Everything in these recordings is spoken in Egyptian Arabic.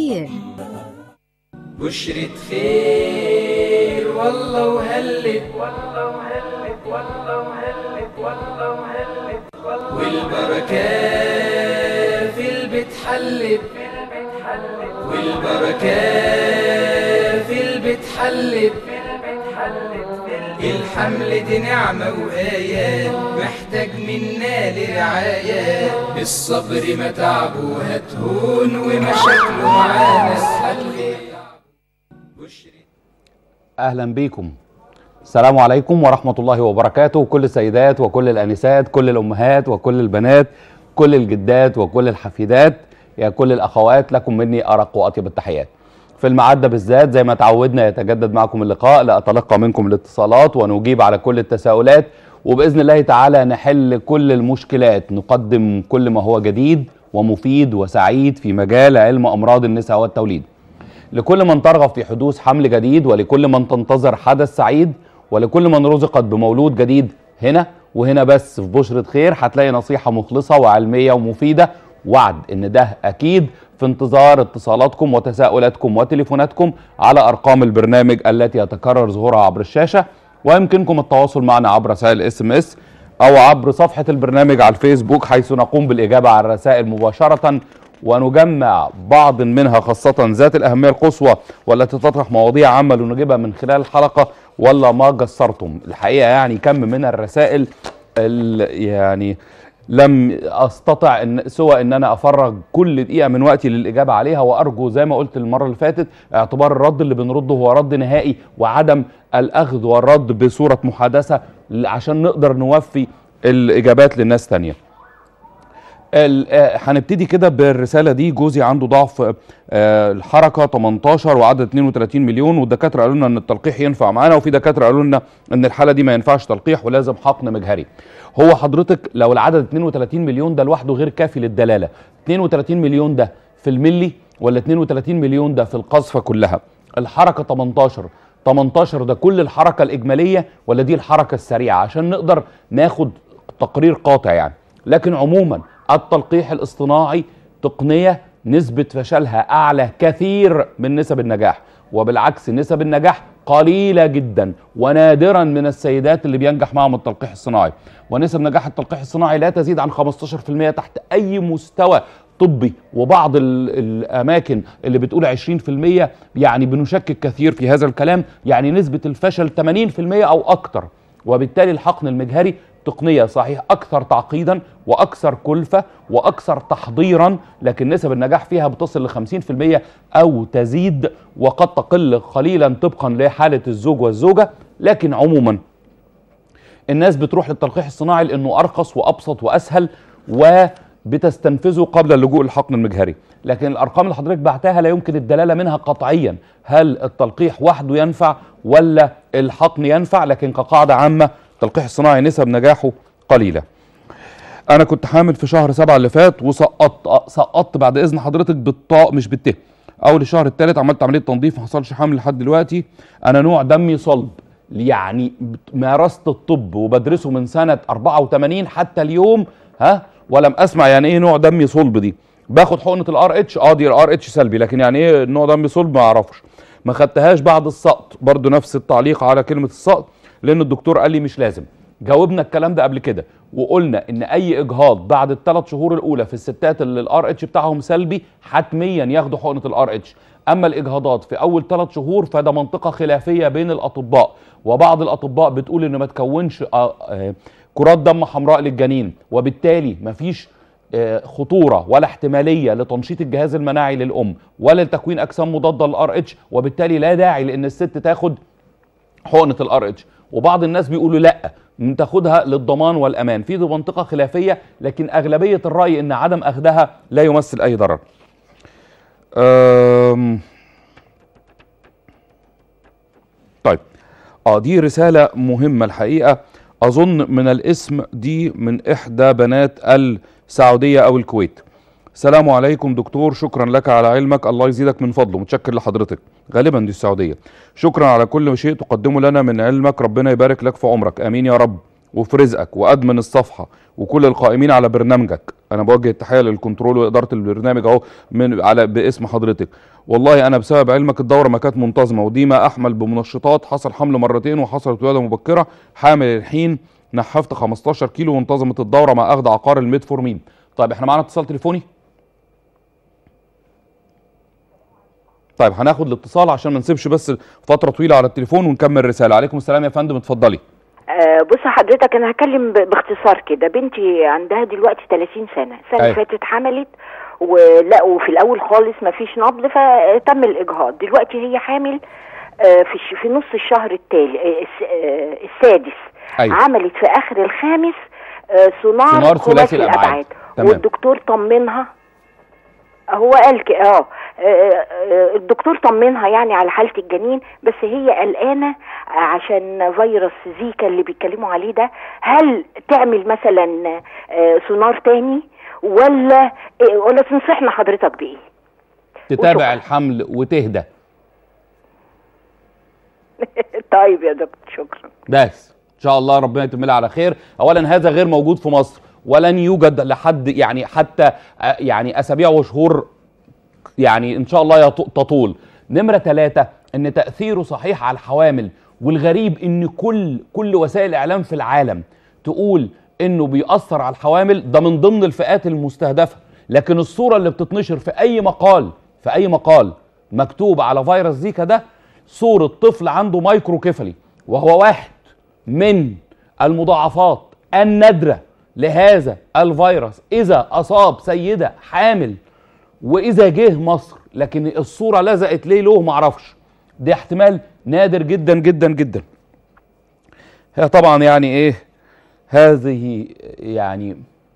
خير بشرة خير والله وهلت والله وهلت والله وهلت والله وهلت والبركة في البيت حلت والبركة في البيت حلت الحمل دي نعمة وآية محتاج منا لرعاية الصبر متعبه هتهون ومشاكله معانا هتغير اهلا بيكم السلام عليكم ورحمه الله وبركاته كل السيدات وكل الانسات كل الامهات وكل البنات كل الجدات وكل الحفيدات يا كل الاخوات لكم مني ارق واطيب التحيات في الميعاد ده بالذات زي ما تعودنا يتجدد معكم اللقاء لاتلقى منكم الاتصالات ونجيب على كل التساؤلات وباذن الله تعالى نحل كل المشكلات نقدم كل ما هو جديد ومفيد وسعيد في مجال علم امراض النساء والتوليد لكل من ترغب في حدوث حمل جديد ولكل من تنتظر حدث سعيد ولكل من رزقت بمولود جديد هنا وهنا بس في بشرة خير هتلاقي نصيحة مخلصة وعلمية ومفيدة وعد ان ده اكيد في انتظار اتصالاتكم وتساؤلاتكم وتليفوناتكم على ارقام البرنامج التي يتكرر ظهورها عبر الشاشة ويمكنكم التواصل معنا عبر رسائل اس ام اس او عبر صفحة البرنامج على الفيسبوك حيث نقوم بالاجابة على الرسائل مباشرة ونجمع بعض منها خاصة ذات الأهمية القصوى والتي تطرح مواضيع عامة لنجيبها من خلال الحلقة ولا ما قصرتم الحقيقة يعني كم من الرسائل ال- يعني لم استطع ان سوى ان انا افرغ كل دقيقه من وقتي للاجابه عليها وارجو زي ما قلت المره اللي فاتت اعتبار الرد اللي بنرده هو رد نهائي وعدم الاخذ والرد بصوره محادثه عشان نقدر نوفي الاجابات للناس تانيه ال- آه، هنبتدي كده بالرساله دي جوزي عنده ضعف آه، الحركه 18 وعدد 32 مليون والدكاتره قالوا لنا ان التلقيح ينفع معانا وفي دكاتره قالوا لنا ان الحاله دي ما ينفعش تلقيح ولازم حقن مجهري هو حضرتك لو العدد 32 مليون ده لوحده غير كافي للدلاله 32 مليون ده في الملي ولا 32 مليون ده في القذفه كلها الحركه 18 18 ده كل الحركه الاجماليه ولا دي الحركه السريعه عشان نقدر ناخد تقرير قاطع يعني لكن عموما التلقيح الاصطناعي تقنيه نسبه فشلها اعلى كثير من نسب النجاح وبالعكس نسب النجاح قليله جدا ونادرا من السيدات اللي بينجح معهم التلقيح الصناعي ونسب نجاح التلقيح الصناعي لا تزيد عن 15% تحت اي مستوى طبي وبعض ال- الاماكن اللي بتقول 20% يعني بنشكك كثير في هذا الكلام يعني نسبه الفشل 80% او اكتر وبالتالي الحقن المجهري تقنية صحيح أكثر تعقيدا وأكثر كلفة وأكثر تحضيرا لكن نسب النجاح فيها بتصل ل 50% أو تزيد وقد تقل قليلا طبقا لحالة الزوج والزوجة لكن عموما الناس بتروح للتلقيح الصناعي لأنه أرخص وأبسط وأسهل وبتستنفذه قبل اللجوء للحقن المجهري لكن الأرقام اللي حضرتك بعتها لا يمكن الدلالة منها قطعيا هل التلقيح وحده ينفع ولا الحقن ينفع لكن كقاعدة عامة التلقيح الصناعي نسب نجاحه قليلة انا كنت حامل في شهر سبعة اللي فات وسقطت سقطت بعد اذن حضرتك بالطاء مش بالت اول الشهر الثالث عملت عمليه تنظيف ما حصلش حمل لحد دلوقتي انا نوع دمي صلب يعني مارست الطب وبدرسه من سنه 84 حتى اليوم ها ولم اسمع يعني ايه نوع دمي صلب دي باخد حقنه الار اتش اه دي الار اتش سلبي لكن يعني ايه نوع دمي صلب ما اعرفش ما خدتهاش بعد السقط برضو نفس التعليق على كلمه السقط لان الدكتور قال لي مش لازم جاوبنا الكلام ده قبل كده وقلنا ان اي اجهاض بعد الثلاث شهور الاولى في الستات اللي الار اتش بتاعهم سلبي حتميا ياخدوا حقنه الار اتش اما الاجهاضات في اول ثلاث شهور فده منطقه خلافيه بين الاطباء وبعض الاطباء بتقول ان ما تكونش آه، آه، كرات دم حمراء للجنين وبالتالي مفيش آه، خطوره ولا احتماليه لتنشيط الجهاز المناعي للام ولا لتكوين اجسام مضاده للار اتش وبالتالي لا داعي لان الست تاخد حقنه الار اتش وبعض الناس بيقولوا لا تاخدها للضمان والامان في دي منطقه خلافيه لكن اغلبيه الراي ان عدم اخذها لا يمثل اي ضرر أم... طيب اه دي رساله مهمه الحقيقه اظن من الاسم دي من احدى بنات السعوديه او الكويت السلام عليكم دكتور شكرا لك على علمك الله يزيدك من فضله متشكر لحضرتك غالبا دي السعوديه شكرا على كل شيء تقدمه لنا من علمك ربنا يبارك لك في عمرك امين يا رب وفي رزقك وادمن الصفحه وكل القائمين على برنامجك انا بوجه التحيه للكنترول واداره البرنامج اهو من على باسم حضرتك والله انا بسبب علمك الدوره ما كانت منتظمه ودي ما احمل بمنشطات حصل حمل مرتين وحصلت ولاده مبكره حامل الحين نحفت 15 كيلو وانتظمت الدوره مع اخذ عقار الميتفورمين طيب احنا معانا اتصال تليفوني طيب هناخد الاتصال عشان ما نسيبش بس فتره طويله على التليفون ونكمل رساله عليكم السلام يا فندم اتفضلي آه، بص حضرتك انا هكلم ب- باختصار كده بنتي عندها دلوقتي 30 سنه السنه أيوة. اللي فاتت حملت ولقوا في الاول خالص ما فيش نبض فتم الاجهاض دلوقتي هي حامل آه، في الش- في نص الشهر التالي آه، الس- آه، السادس أيوة. عملت في اخر الخامس آه، سونار, سونار ثلاثي الأبعاد. تمام. والدكتور طمنها هو قال ك- اه آه، آه، الدكتور طمنها يعني على حاله الجنين بس هي قلقانه عشان فيروس زيكا اللي بيتكلموا عليه ده هل تعمل مثلا آه، سونار تاني ولا إيه، ولا تنصحنا حضرتك بايه؟ تتابع وشكرا. الحمل وتهدى طيب يا دكتور شكرا بس ان شاء الله ربنا يتم لها على خير اولا هذا غير موجود في مصر ولن يوجد لحد يعني حتى آه، يعني اسابيع وشهور يعني ان شاء الله يط- تطول نمره ثلاثة ان تاثيره صحيح على الحوامل والغريب ان كل كل وسائل الاعلام في العالم تقول انه بيأثر على الحوامل ده من ضمن الفئات المستهدفه لكن الصوره اللي بتتنشر في اي مقال في اي مقال مكتوب على فيروس زيكا ده صوره طفل عنده مايكروكيفالي وهو واحد من المضاعفات النادره لهذا الفيروس اذا اصاب سيده حامل واذا جه مصر لكن الصوره لزقت ليه له معرفش ده احتمال نادر جدا جدا جدا هي طبعا يعني ايه هذه يعني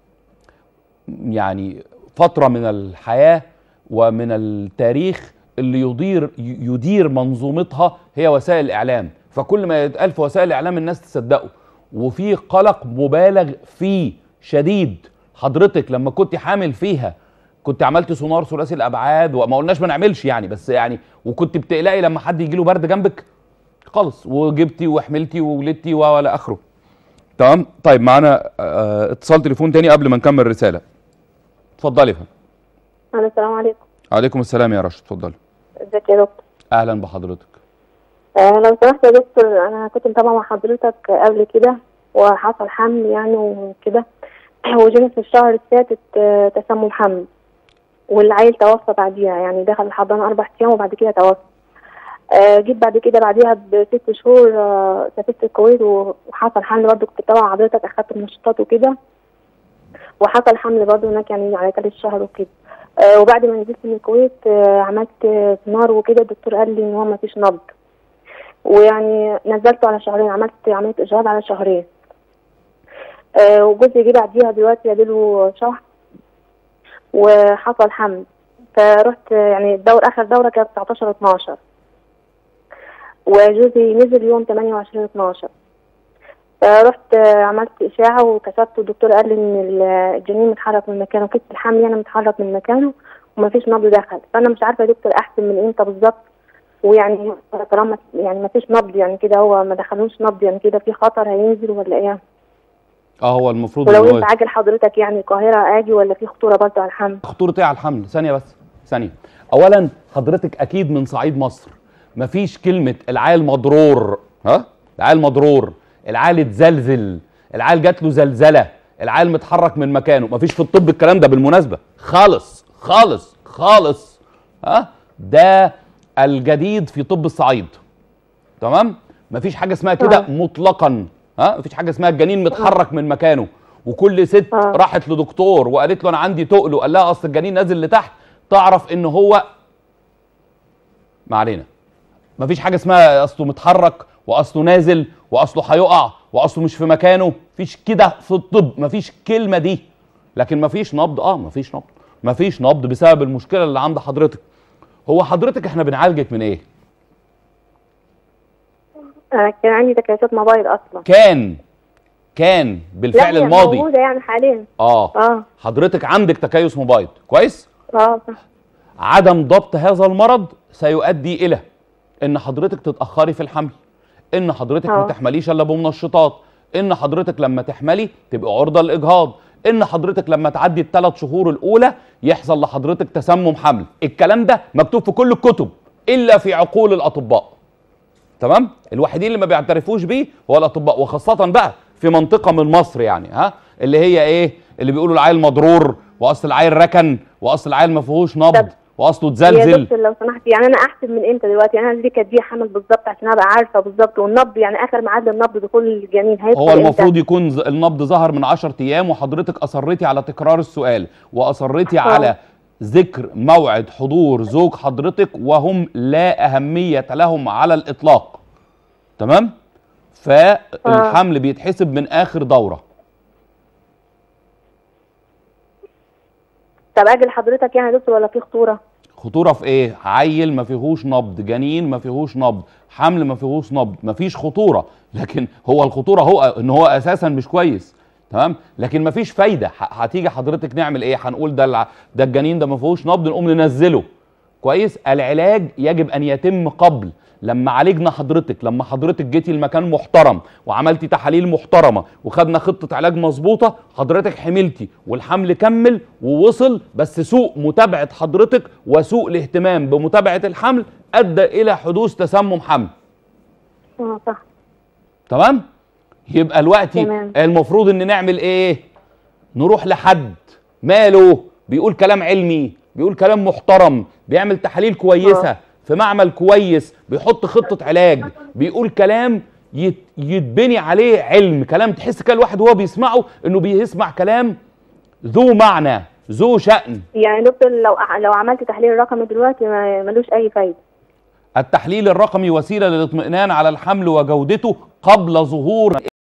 يعني فتره من الحياه ومن التاريخ اللي يدير يدير منظومتها هي وسائل الاعلام فكل ما يتقال في وسائل الاعلام الناس تصدقه وفي قلق مبالغ فيه شديد حضرتك لما كنت حامل فيها كنت عملت سونار ثلاثي الابعاد وما قلناش ما نعملش يعني بس يعني وكنت بتقلقي لما حد يجي له برد جنبك خالص وجبتي وحملتي وولدتي ولا اخره تمام طيب معانا آه، اتصال تليفون تاني قبل ما نكمل رساله اتفضلي يا فندم الو السلام عليكم عليكم السلام يا رشد اتفضلي ازيك يا دكتور اهلا بحضرتك آه لو سمحت يا دكتور انا كنت متابعه مع حضرتك قبل كده وحصل حمل يعني وكده وجينا في الشهر اللي فاتت آه، تسمم حمل والعيل توفى بعديها يعني دخل الحضانه اربع ايام وبعد كده توفى آه جيت بعد كده بعديها بست شهور آه سافرت الكويت وحصل حمل برضه كنت متابعه حضرتك اخدت منشطات وكده وحصل حمل برضه هناك يعني على ثالث شهر وكده آه وبعد ما نزلت من الكويت آه عملت آه، سونار وكده الدكتور قال لي ان هو ما فيش نبض ويعني نزلته على شهرين عملت عمليه اجهاض على شهرين آه وجوزي جه بعديها دلوقتي اديله شهر وحصل حمل فرحت آه، يعني الدور اخر دوره كانت 19 12 وجوزي نزل يوم 28 12 فرحت آه، عملت اشاعه وكشفت والدكتور قال لي ان ال- الجنين متحرك من مكانه كيس الحمل يعني متحرك من مكانه ومفيش نبض دخل فانا مش عارفه يا دكتور احسن من امتى بالظبط ويعني طالما يعني ما فيش نبض يعني كده هو ما دخلوش نبض يعني كده في خطر هينزل ولا ايه اه هو المفروض ولو إن هو انت عاجل حضرتك يعني القاهره اجي ولا في خطوره برضه على الحمل خطورة ايه على الحمل؟ ثانية بس ثانية. أولا حضرتك أكيد من صعيد مصر. مفيش كلمة العيل مضرور، ها؟ العيل مضرور، العيل اتزلزل، العيل جات له زلزلة، العيل متحرك من مكانه، مفيش في الطب الكلام ده بالمناسبة، خالص خالص خالص. ها؟ ده الجديد في طب الصعيد. تمام؟ مفيش حاجة اسمها كده آه. مطلقا، ها؟ مفيش حاجة اسمها الجنين متحرك من مكانه. وكل ست آه. راحت لدكتور وقالت له انا عندي تقل وقال لها اصل الجنين نازل لتحت تعرف ان هو ما علينا مفيش حاجه اسمها اصله متحرك واصله نازل واصله هيقع واصله مش في مكانه مفيش كده في الطب مفيش كلمه دي لكن مفيش نبض اه مفيش نبض مفيش نبض بسبب المشكله اللي عند حضرتك هو حضرتك احنا بنعالجك من ايه انا كان عندي تكيسات موبايل اصلا كان كان لا بالفعل هي الماضي موجوده يعني حاليا اه اه حضرتك عندك تكيس مبيض كويس اه صح عدم ضبط هذا المرض سيؤدي الى ان حضرتك تتاخري في الحمل ان حضرتك ما آه. تحمليش الا بمنشطات ان حضرتك لما تحملي تبقى عرضه للاجهاض ان حضرتك لما تعدي الثلاث شهور الاولى يحصل لحضرتك تسمم حمل الكلام ده مكتوب في كل الكتب الا في عقول الاطباء تمام الوحيدين اللي ما بيعترفوش بيه هو الاطباء وخاصه بقى في منطقه من مصر يعني ها اللي هي ايه اللي بيقولوا العيل مضرور واصل العيل ركن واصل العيل ما فيهوش نبض طب واصله يا اتزلزل دكتور لو سمحت يعني انا احسب من امتى دلوقتي يعني انا دي كانت دي حمل بالظبط عشان ابقى عارفه بالظبط والنبض يعني اخر ميعاد النبض دخول الجنين هيدخل هو امتى؟ المفروض يكون ز- النبض ظهر من 10 ايام وحضرتك اصريتي على تكرار السؤال واصريتي على ذكر موعد حضور زوج حضرتك وهم لا اهميه لهم على الاطلاق تمام فالحمل بيتحسب من اخر دوره طب اجل حضرتك يعني يا دكتور ولا في خطوره؟ خطوره في ايه عيل ما فيهوش نبض جنين ما فيهوش نبض حمل ما فيهوش نبض ما فيش خطوره لكن هو الخطوره هو ان هو اساسا مش كويس تمام لكن ما فيش فايده ح- هتيجي حضرتك نعمل ايه هنقول ده الع- ده الجنين ده ما فيهوش نبض نقوم ننزله كويس العلاج يجب ان يتم قبل لما عالجنا حضرتك لما حضرتك جيتي المكان محترم وعملتي تحاليل محترمه وخدنا خطه علاج مظبوطه حضرتك حملتي والحمل كمل ووصل بس سوء متابعه حضرتك وسوء الاهتمام بمتابعه الحمل ادى الى حدوث تسمم حمل اه صح تمام يبقى الوقت تمام. المفروض ان نعمل ايه نروح لحد ماله بيقول كلام علمي بيقول كلام محترم بيعمل تحاليل كويسه آه. في معمل كويس بيحط خطه علاج بيقول كلام يت- يتبني عليه علم كلام تحس كده الواحد وهو بيسمعه انه بيسمع كلام ذو معنى ذو شأن يعني يا دكتور لو لو عملت تحليل رقمي دلوقتي ما- ملوش اي فايده التحليل الرقمي وسيله للاطمئنان على الحمل وجودته قبل ظهور